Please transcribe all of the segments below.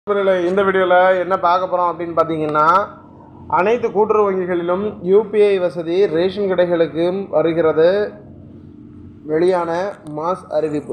நண்பர்களே, இந்த வீடியோவில் என்ன பார்க்க போகிறோம் அப்படின்னு பார்த்தீங்கன்னா அனைத்து கூட்டுறவு வங்கிகளிலும் யூபிஐ வசதி ரேஷன் கடைகளுக்கும் வருகிறது வெளியான மாஸ் அறிவிப்பு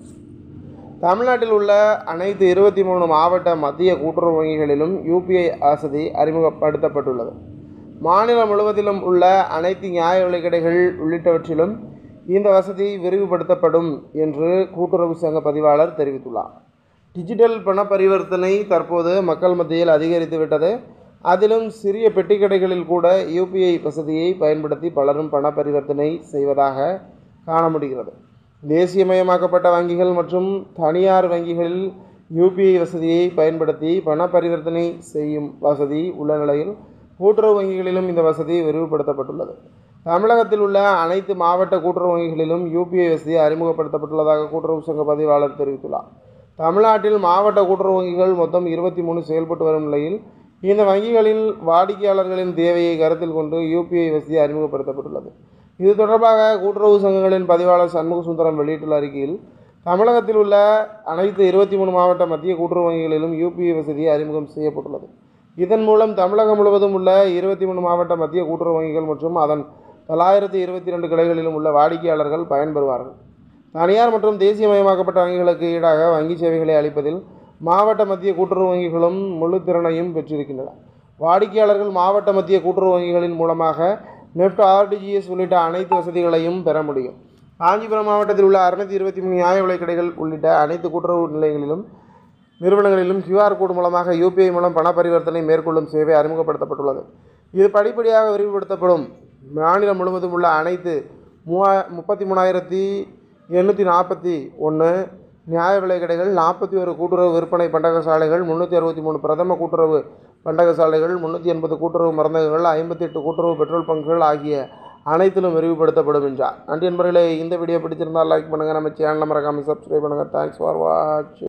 தமிழ்நாட்டில் உள்ள அனைத்து இருபத்தி மூணு மாவட்ட மத்திய கூட்டுறவு வங்கிகளிலும் யூபிஐ வசதி அறிமுகப்படுத்தப்பட்டுள்ளது மாநிலம் முழுவதிலும் உள்ள அனைத்து நியாய விலைக் கடைகள் உள்ளிட்டவற்றிலும் இந்த வசதி விரிவுபடுத்தப்படும் என்று கூட்டுறவு சங்க பதிவாளர் தெரிவித்துள்ளார் டிஜிட்டல் பண பரிவர்த்தனை தற்போது மக்கள் மத்தியில் அதிகரித்து விட்டது அதிலும் சிறிய பெட்டி கடைகளில் கூட யூபிஐ வசதியை பயன்படுத்தி பலரும் பண பரிவர்த்தனை செய்வதாக காண முடிகிறது தேசியமயமாக்கப்பட்ட வங்கிகள் மற்றும் தனியார் வங்கிகளில் யூபிஐ வசதியை பயன்படுத்தி பண பரிவர்த்தனை செய்யும் வசதி உள்ள நிலையில் கூட்டுறவு வங்கிகளிலும் இந்த வசதி விரிவுபடுத்தப்பட்டுள்ளது தமிழகத்தில் உள்ள அனைத்து மாவட்ட கூட்டுறவு வங்கிகளிலும் யூபிஐ வசதி அறிமுகப்படுத்தப்பட்டுள்ளதாக கூட்டுறவு சங்க பதிவாளர் தெரிவித்துள்ளார் தமிழ்நாட்டில் மாவட்ட கூட்டுறவு வங்கிகள் மொத்தம் இருபத்தி மூணு செயல்பட்டு வரும் நிலையில் இந்த வங்கிகளில் வாடிக்கையாளர்களின் தேவையை கருத்தில் கொண்டு யூபிஐ வசதி அறிமுகப்படுத்தப்பட்டுள்ளது இது தொடர்பாக கூட்டுறவு சங்கங்களின் பதிவாளர் சண்முக சுந்தரம் வெளியிட்டுள்ள அறிக்கையில் தமிழகத்தில் உள்ள அனைத்து இருபத்தி மூணு மாவட்ட மத்திய கூட்டுறவு வங்கிகளிலும் யூபிஐ வசதி அறிமுகம் செய்யப்பட்டுள்ளது இதன் மூலம் தமிழகம் முழுவதும் உள்ள இருபத்தி மூணு மாவட்ட மத்திய கூட்டுறவு வங்கிகள் மற்றும் அதன் தொள்ளாயிரத்தி இருபத்தி ரெண்டு கிளைகளிலும் உள்ள வாடிக்கையாளர்கள் பயன்பெறுவார்கள் தனியார் மற்றும் தேசியமயமாக்கப்பட்ட வங்கிகளுக்கு ஈடாக வங்கி சேவைகளை அளிப்பதில் மாவட்ட மத்திய கூட்டுறவு வங்கிகளும் முழு திறனையும் பெற்றிருக்கின்றன வாடிக்கையாளர்கள் மாவட்ட மத்திய கூட்டுறவு வங்கிகளின் மூலமாக நெஃப்ட் ஆர்டிஜிஎஸ் உள்ளிட்ட அனைத்து வசதிகளையும் பெற முடியும் காஞ்சிபுரம் மாவட்டத்தில் உள்ள அறுநூத்தி இருபத்தி மூணு நியாய விலைக் கடைகள் உள்ளிட்ட அனைத்து கூட்டுறவு நிலையங்களிலும் நிறுவனங்களிலும் கியூஆர் கோடு மூலமாக யூபிஐ மூலம் பண பரிவர்த்தனை மேற்கொள்ளும் சேவை அறிமுகப்படுத்தப்பட்டுள்ளது இது படிப்படியாக விரிவுபடுத்தப்படும் மாநிலம் முழுவதும் உள்ள அனைத்து மூவா முப்பத்தி மூணாயிரத்தி எண்ணூற்றி நாற்பத்தி ஒன்று நியாய விலைக் கடைகள் நாற்பத்தி ஒரு கூட்டுறவு விற்பனை பண்டக சாலைகள் முந்நூற்றி அறுபத்தி மூணு பிரதம கூட்டுறவு பண்டக சாலைகள் முந்நூற்றி எண்பது கூட்டுறவு மருந்தகங்கள் ஐம்பத்தி எட்டு கூட்டுறவு பெட்ரோல் பங்குகள் ஆகிய அனைத்திலும் விரிவுபடுத்தப்படும் என்றார் நன்றி நண்பர்களே இந்த வீடியோ பிடிச்சிருந்தால் லைக் பண்ணுங்கள் நம்ம சேனலை மறக்காமல் சப்ஸ்கிரைப் பண்ணுங்கள் தேங்க்ஸ் ஃபார் வாட்ச்